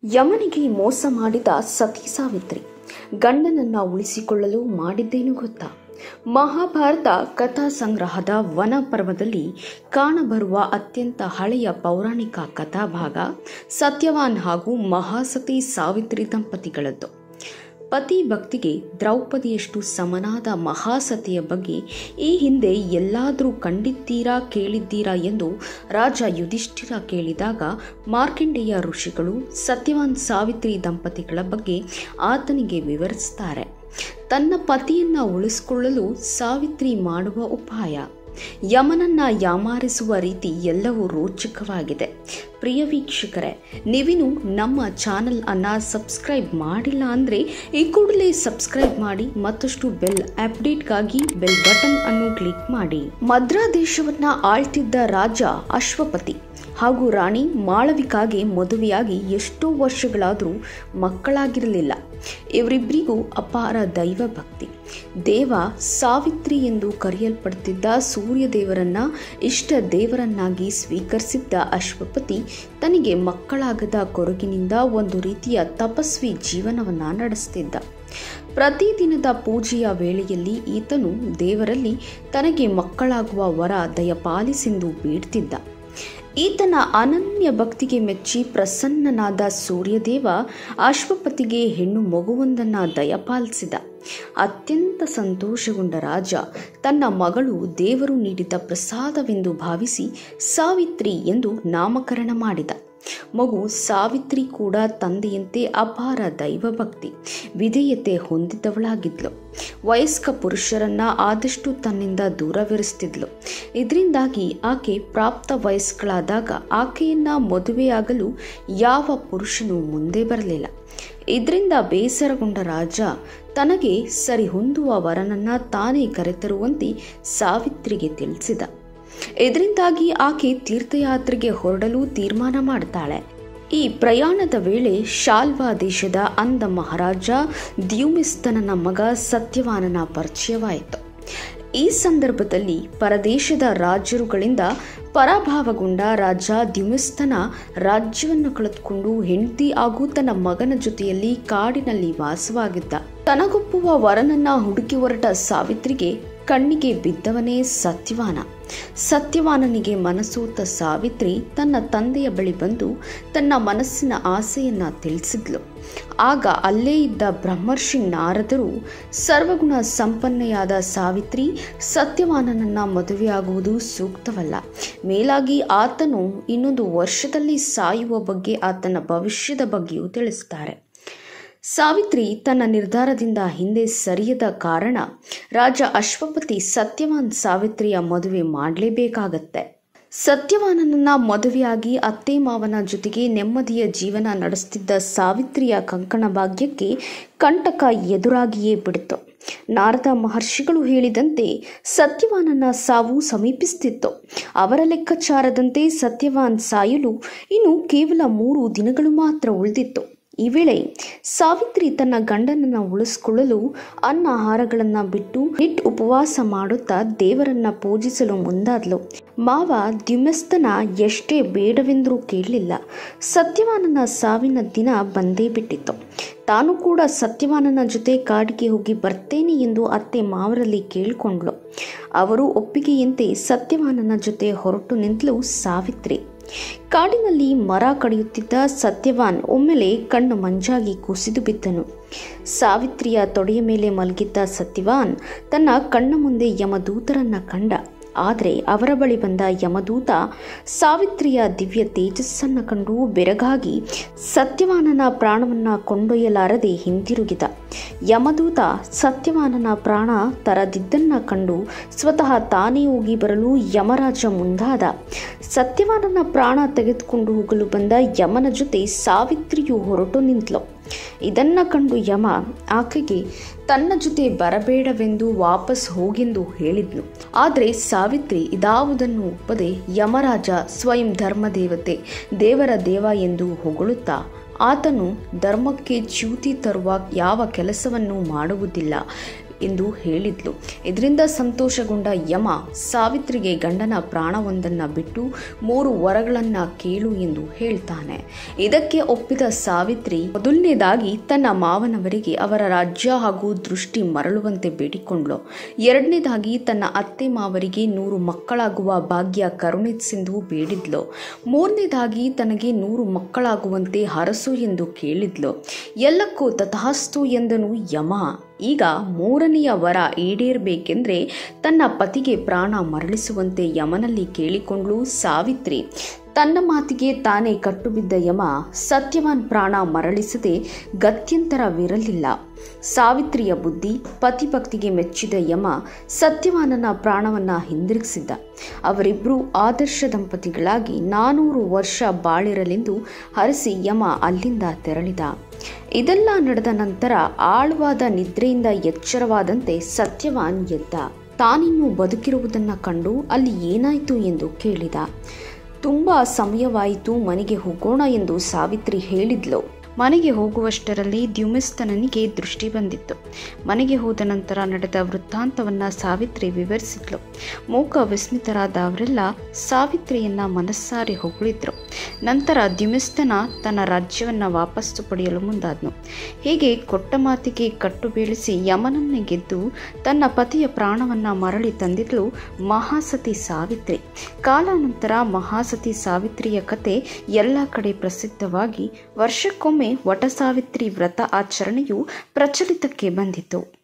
ಯಮನಿಗೆ ಮೋಸ ಮಾಡಿದ ಸತಿ ಸಾವಿತ್ರಿ ಗಂಡನನ್ನ ಉಳಿಸಿಕೊಳ್ಳಲು ಮಾಡಿದ್ದೇನು ಗೊತ್ತಾ ಮಹಾಭಾರತ ಕಥಾ ಸಂಗ್ರಹದ ವನ ಪರ್ವದಲ್ಲಿ ಕಾಣಬರುವ ಅತ್ಯಂತ ಹಳೆಯ ಪೌರಾಣಿಕ ಕಥಾಭಾಗ ಸತ್ಯವಾನ್ ಹಾಗೂ ಮಹಾಸತಿ ಸಾವಿತ್ರಿ ದಂಪತಿಗಳದ್ದು ಪತಿ ಭಕ್ತಿಗೆ ದ್ರೌಪದಿಯಷ್ಟು ಸಮನಾದ ಮಹಾಸತಿಯ ಬಗ್ಗೆ ಈ ಹಿಂದೆ ಎಲ್ಲಾದರೂ ಕಂಡಿದ್ದೀರಾ ಕೇಳಿದ್ದೀರಾ ಎಂದು ರಾಜ ಯುಧಿಷ್ಠಿರ ಕೇಳಿದಾಗ ಮಾರ್ಕಂಡೇಯ ಋಷಿಗಳು ಸತ್ಯವಾನ್ ಸಾವಿತ್ರಿ ದಂಪತಿಗಳ ಬಗ್ಗೆ ಆತನಿಗೆ ವಿವರಿಸುತ್ತಾರೆ ತನ್ನ ಪತಿಯನ್ನ ಉಳಿಸಿಕೊಳ್ಳಲು ಸಾವಿತ್ರಿ ಮಾಡುವ ಉಪಾಯ ಯಮನನ್ನ ಯಾಮಾರಿಸುವ ರೀತಿ ಎಲ್ಲವೂ ರೋಚಕವಾಗಿದೆ ಪ್ರಿಯ ವೀಕ್ಷಕರೇ ನೀವಿನ್ನು ನಮ್ಮ ಚಾನಲ್ ಅನ್ನ ಸಬ್ಸ್ಕ್ರೈಬ್ ಮಾಡಿಲ್ಲ ಅಂದರೆ ಈ ಕೂಡಲೇ ಸಬ್ಸ್ಕ್ರೈಬ್ ಮಾಡಿ ಮತ್ತಷ್ಟು ಬೆಲ್ ಅಪ್ಡೇಟ್ಗಾಗಿ ಬೆಲ್ ಬಟನ್ ಅನ್ನು ಕ್ಲಿಕ್ ಮಾಡಿ ಮದ್ರಾ ದೇಶವನ್ನ ಆಳ್ತಿದ್ದ ರಾಜ ಅಶ್ವಪತಿ ಹಾಗೂ ರಾಣಿ ಮಾಳವಿಕಾಗೆ ಮದುವೆಯಾಗಿ ಎಷ್ಟೋ ವರ್ಷಗಳಾದರೂ ಮಕ್ಕಳಾಗಿರಲಿಲ್ಲ ಇವರಿಬ್ಬರಿಗೂ ಅಪಾರ ದೈವ ಭಕ್ತಿ ದೇವ ಸಾವಿತ್ರಿ ಎಂದು ಕರೆಯಲ್ಪಡುತ್ತಿದ್ದ ಸೂರ್ಯದೇವರನ್ನ ಇಷ್ಟ ದೇವರನ್ನಾಗಿ ಸ್ವೀಕರಿಸಿದ್ದ ಅಶ್ವಪತಿ ತನಗೆ ಮಕ್ಕಳಾಗದ ಕೊರಗಿನಿಂದ ಒಂದು ರೀತಿಯ ತಪಸ್ವಿ ಜೀವನವನ್ನ ನಡೆಸುತ್ತಿದ್ದ ಪ್ರತಿದಿನದ ಪೂಜೆಯ ವೇಳೆಯಲ್ಲಿ ಈತನು ದೇವರಲ್ಲಿ ತನಗೆ ಮಕ್ಕಳಾಗುವ ವರ ದಯಪಾಲಿಸೆಂದು ಬೇಡ್ತಿದ್ದ ಈತನ ಅನನ್ಯ ಭಕ್ತಿಗೆ ಮೆಚ್ಚಿ ಪ್ರಸನ್ನನಾದ ಸೂರ್ಯದೇವ ಅಶ್ವಪತಿಗೆ ಹೆಣ್ಣು ಮಗುವೊಂದನ್ನು ದಯಪಾಲಿಸಿದ ಅತ್ಯಂತ ಸಂತೋಷಗೊಂಡ ರಾಜ ತನ್ನ ಮಗಳು ದೇವರು ನೀಡಿದ ಪ್ರಸಾದವೆಂದು ಭಾವಿಸಿ ಸಾವಿತ್ರಿ ಎಂದು ನಾಮಕರಣ ಮಾಡಿದ ಮಗು ಸಾವಿತ್ರಿ ಕೂಡ ತಂದೆಯಂತೆ ಅಪಾರ ದೈವಭಕ್ತಿ ವಿಧೇಯತೆ ಹೊಂದಿದ್ದವಳಾಗಿದ್ಲು ವಯಸ್ಕ ಪುರುಷರನ್ನ ಆದಷ್ಟು ತನ್ನಿಂದ ದೂರವಿರಿಸ್ತಿದ್ಲು ಇದರಿಂದಾಗಿ ಆಕೆ ಪ್ರಾಪ್ತ ವಯಸ್ಕಳಾದಾಗ ಆಕೆಯನ್ನ ಮದುವೆಯಾಗಲು ಯಾವ ಪುರುಷನೂ ಮುಂದೆ ಬರಲಿಲ್ಲ ಇದರಿಂದ ಬೇಸರಗೊಂಡ ರಾಜ ತನಗೆ ಸರಿ ಹೊಂದುವ ವರನನ್ನ ತಾನೇ ಕರೆತರುವಂತೆ ಸಾವಿತ್ರಿಗೆ ತಿಳಿಸಿದ ಇದರಿಂದಾಗಿ ಆಕೆ ತೀರ್ಥಯಾತ್ರೆಗೆ ಹೊರಡಲು ತೀರ್ಮಾನ ಮಾಡ್ತಾಳೆ ಈ ಪ್ರಯಾಣದ ವೇಳೆ ಶಾಲ್ವಾ ದೇಶದ ಅಂದ ಮಹಾರಾಜ ದ್ಯುಮಿಸ್ತನನ ಮಗ ಸತ್ಯವಾನನ ಪರಿಚಯವಾಯಿತು ಈ ಸಂದರ್ಭದಲ್ಲಿ ಪರದೇಶದ ರಾಜರುಗಳಿಂದ ಪರಾಭವಗೊಂಡ ರಾಜ ದ್ಯುಮಿಸ್ತನ ರಾಜ್ಯವನ್ನು ಕಳೆದುಕೊಂಡು ಹೆಂಡತಿ ಹಾಗೂ ತನ್ನ ಮಗನ ಜೊತೆಯಲ್ಲಿ ಕಾಡಿನಲ್ಲಿ ವಾಸವಾಗಿದ್ದ ತನಗೊಪ್ಪುವ ವರನನ್ನ ಹುಡುಕಿ ಹೊರಟ ಸಾವಿತ್ರಿಗೆ ಕಣ್ಣಿಗೆ ಬಿದ್ದವನೇ ಸತ್ಯವಾನ ಸತ್ಯವಾನನಿಗೆ ಮನಸೋತ ಸಾವಿತ್ರಿ ತನ್ನ ತಂದೆಯ ಬಳಿ ಬಂದು ತನ್ನ ಮನಸ್ಸಿನ ಆಸೆಯನ್ನ ತಿಳಿಸಿದ್ಲು ಆಗ ಅಲ್ಲೇ ಇದ್ದ ಬ್ರಹ್ಮರ್ಷಿ ನಾರದರು ಸರ್ವಗುಣ ಸಂಪನ್ನೆಯಾದ ಸಾವಿತ್ರಿ ಸತ್ಯವಾನನನ್ನ ಮದುವೆಯಾಗುವುದು ಸೂಕ್ತವಲ್ಲ ಮೇಲಾಗಿ ಆತನು ಇನ್ನೊಂದು ವರ್ಷದಲ್ಲಿ ಸಾಯುವ ಬಗ್ಗೆ ಆತನ ಭವಿಷ್ಯದ ಬಗ್ಗೆಯೂ ತಿಳಿಸುತ್ತಾರೆ ಸಾವಿತ್ರಿ ತನ್ನ ನಿರ್ಧಾರದಿಂದ ಹಿಂದೆ ಸರಿಯದ ಕಾರಣ ರಾಜ ಅಶ್ವಪತಿ ಸತ್ಯವಾನ್ ಸಾವಿತ್ರಿಯ ಮದುವೆ ಮಾಡಲೇಬೇಕಾಗತ್ತೆ ಸತ್ಯವಾನನನ್ನ ಮದುವೆಯಾಗಿ ಅತ್ತೆ ಮಾವನ ಜೊತೆಗೆ ನೆಮ್ಮದಿಯ ಜೀವನ ನಡೆಸುತ್ತಿದ್ದ ಸಾವಿತ್ರಿಯ ಕಂಕಣ ಭಾಗ್ಯಕ್ಕೆ ಕಂಟಕ ಎದುರಾಗಿಯೇ ಬಿಡಿತು ನಾರದ ಮಹರ್ಷಿಗಳು ಹೇಳಿದಂತೆ ಸತ್ಯವಾನನ ಸಾವು ಸಮೀಪಿಸುತ್ತಿತ್ತು ಅವರ ಲೆಕ್ಕಾಚಾರದಂತೆ ಸತ್ಯವಾನ್ ಸಾಯಲು ಇನ್ನು ಕೇವಲ ಮೂರು ದಿನಗಳು ಮಾತ್ರ ಉಳಿದಿತ್ತು ಈ ವೇಳೆ ಸಾವಿತ್ರಿ ತನ್ನ ಗಂಡನನ್ನ ಉಳಿಸಿಕೊಳ್ಳಲು ಅನ್ನ ಆಹಾರಗಳನ್ನ ಬಿಟ್ಟು ಹಿಟ್ ಉಪವಾಸ ಮಾಡುತ್ತಾ ದೇವರನ್ನ ಪೂಜಿಸಲು ಮುಂದಾದ್ಲು ಮಾವ ದ್ಯುಮಸ್ತನ ಎಷ್ಟೇ ಬೇಡವೆಂದರೂ ಕೇಳಲಿಲ್ಲ ಸತ್ಯವಾನನ ಸಾವಿನ ದಿನ ಬಂದೇ ಬಿಟ್ಟಿತ್ತು ತಾನು ಕೂಡ ಸತ್ಯವಾನನ ಜೊತೆ ಕಾಡಿಗೆ ಹೋಗಿ ಬರ್ತೇನೆ ಎಂದು ಅತ್ತೆ ಮಾವರಲ್ಲಿ ಕೇಳಿಕೊಂಡ್ಳು ಅವರು ಒಪ್ಪಿಗೆಯಂತೆ ಸತ್ಯವಾನನ ಜೊತೆ ಹೊರಟು ನಿಂತಲು ಸಾವಿತ್ರಿ ಕಾಡಿನಲ್ಲಿ ಮರ ಕಡಿಯುತ್ತಿದ್ದ ಸತ್ಯವಾನ್ ಒಮ್ಮೆಲೆ ಕಣ್ಣು ಮಂಜಾಗಿ ಕುಸಿದು ಬಿದ್ದನು ಸಾವಿತ್ರಿಯ ತೊಡೆಯ ಮೇಲೆ ಮಲಗಿದ್ದ ಸತ್ಯವಾನ್ ತನ್ನ ಕಣ್ಣ ಮುಂದೆ ಯಮದೂತರನ್ನ ಕಂಡ ಆದರೆ ಅವರ ಬಳಿ ಬಂದ ಯಮದೂತ ಸಾವಿತ್ರಿಯ ದಿವ್ಯ ತೇಜಸ್ಸನ್ನು ಕಂಡು ಬೆರಗಾಗಿ ಸತ್ಯವಾನನ ಪ್ರಾಣವನ್ನ ಕೊಂಡೊಯ್ಯಲಾರದೆ ಹಿಂದಿರುಗಿದ ಯಮದೂತ ಸತ್ಯವಾನನ ಪ್ರಾಣ ತರದಿದ್ದನ್ನ ಕಂಡು ಸ್ವತಃ ತಾನೇ ಹೋಗಿ ಬರಲು ಯಮರಾಜ ಮುಂದಾದ ಸತ್ಯವಾನನ ಪ್ರಾಣ ತೆಗೆದುಕೊಂಡು ಹೋಗಲು ಬಂದ ಯಮನ ಜೊತೆ ಸಾವಿತ್ರಿಯು ಹೊರಟು ನಿಂತಳು ಇದನ್ನ ಕಂಡು ಯಮ ಆಕೆಗೆ ತನ್ನ ಜೊತೆ ಬರಬೇಡವೆಂದು ವಾಪಸ್ ಹೋಗೆಂದು ಹೇಳಿದ್ನು ಆದರೆ ಸಾವಿತ್ರಿ ಇದಾವುದನ್ನು ಒಪ್ಪದೆ ಯಮರಾಜ ಸ್ವಯಂ ಧರ್ಮದೇವತೆ ದೇವರ ದೇವ ಎಂದು ಹೊಗಳುತ್ತಾ ಆತನು ಧರ್ಮಕ್ಕೆ ಚ್ಯುತಿ ತರುವ ಯಾವ ಕೆಲಸವನ್ನು ಮಾಡುವುದಿಲ್ಲ ಎಂದು ಹೇಳಿದ್ಲು ಇದರಿಂದ ಸಂತೋಷಗೊಂಡ ಯಮ ಸಾವಿತ್ರಿಗೆ ಗಂಡನ ಪ್ರಾಣವೊಂದನ್ನ ಬಿಟ್ಟು ಮೂರು ವರಗಳನ್ನ ಕೇಳು ಎಂದು ಹೇಳ್ತಾನೆ ಇದಕ್ಕೆ ಒಪ್ಪಿದ ಸಾವಿತ್ರಿ ಮೊದಲನೇದಾಗಿ ತನ್ನ ಮಾವನವರಿಗೆ ಅವರ ರಾಜ್ಯ ಹಾಗೂ ದೃಷ್ಟಿ ಮರಳುವಂತೆ ಬೇಡಿಕೊಂಡ್ಲು ಎರಡನೇದಾಗಿ ತನ್ನ ಅತ್ತೆ ಮಾವರಿಗೆ ನೂರು ಮಕ್ಕಳಾಗುವ ಭಾಗ್ಯ ಕರುಣಿಸೆಂದು ಬೇಡಿದ್ಲು ಮೂರನೇದಾಗಿ ತನಗೆ ನೂರು ಮಕ್ಕಳಾಗುವಂತೆ ಹರಸು ಎಂದು ಕೇಳಿದ್ಲು ಎಲ್ಲಕ್ಕೂ ತಥಾಸ್ತು ಎಂದನು ಯಮ ಈಗ ಮೂರನೆಯ ವರ ಈಡೇರಬೇಕೆಂದ್ರೆ ತನ್ನ ಪತಿಗೆ ಪ್ರಾಣ ಮರಳಿಸುವಂತೆ ಯಮನಲ್ಲಿ ಕೇಳಿಕೊಂಡ್ಲು ಸಾವಿತ್ರಿ ತನ್ನ ಮಾತಿಗೆ ತಾನೇ ಕಟ್ಟುಬಿದ್ದ ಯಮ ಸತ್ಯವಾನ್ ಪ್ರಾಣ ಮರಳಿಸದೆ ಗತ್ಯಂತರವಿರಲಿಲ್ಲ ಸಾವಿತ್ರಿಯ ಬುದ್ಧಿ ಪತಿಭಕ್ತಿಗೆ ಮೆಚ್ಚಿದ ಯಮ ಸತ್ಯವಾನನ ಪ್ರಾಣವನ್ನ ಹಿಂದಿರುಗಿಸಿದ್ದ ಅವರಿಬ್ಬರು ಆದರ್ಶ ದಂಪತಿಗಳಾಗಿ ನಾನೂರು ವರ್ಷ ಬಾಳಿರಲೆಂದು ಹರಸಿ ಯಮ ಅಲ್ಲಿಂದ ತೆರಳಿದ ಇದೆಲ್ಲ ನಡೆದ ನಂತರ ಆಳವಾದ ನಿದ್ರೆಯಿಂದ ಎಚ್ಚರವಾದಂತೆ ಸತ್ಯವಾನ್ ಎದ್ದ ತಾನಿನ್ನೂ ಬದುಕಿರುವುದನ್ನು ಕಂಡು ಅಲ್ಲಿ ಏನಾಯಿತು ಎಂದು ಕೇಳಿದ ತುಂಬ ಸಮಯವಾಯಿತು ಮನೆಗೆ ಹೋಗೋಣ ಎಂದು ಸಾವಿತ್ರಿ ಹೇಳಿದ್ಲು ಮನೆಗೆ ಹೋಗುವಷ್ಟರಲ್ಲಿ ದ್ಯುಮಿಸ್ತನನಿಗೆ ದೃಷ್ಟಿ ಬಂದಿತ್ತು ಮನೆಗೆ ಹೋದ ನಂತರ ನಡೆದ ವೃತ್ತಾಂತವನ್ನ ಸಾವಿತ್ರಿ ವಿವರಿಸಿದ್ಲು ಮೂಕ ವಿಸ್ಮಿತರಾದ ಅವರೆಲ್ಲ ಸಾವಿತ್ರಿಯನ್ನ ಮನಸ್ಸಾರಿ ಹೊಗಳಿದ್ರು ನಂತರ ದ್ಯುಮಿಸ್ತನ ತನ್ನ ರಾಜ್ಯವನ್ನ ವಾಪಸ್ಸು ಪಡೆಯಲು ಮುಂದಾದ್ನು ಹೀಗೆ ಕೊಟ್ಟ ಮಾತಿಗೆ ಕಟ್ಟು ಬೀಳಿಸಿ ಯಮನನ್ನೇ ಗೆದ್ದು ತನ್ನ ಪತಿಯ ಪ್ರಾಣವನ್ನ ಮರಳಿ ತಂದಿದ್ಲು ಮಹಾಸತಿ ಸಾವಿತ್ರಿ ಕಾಲಾನಂತರ ಮಹಾಸತಿ ಸಾವಿತ್ರಿಯ ಕತೆ ಎಲ್ಲ ಕಡೆ ಪ್ರಸಿದ್ಧವಾಗಿ ವರ್ಷಕ್ಕೊಮ್ಮೆ ವಟಸಾವಿತ್ರಿ ವ್ರತ ಆಚರಣೆಯು ಪ್ರಚಲಿತಕ್ಕೆ ಬಂದಿತು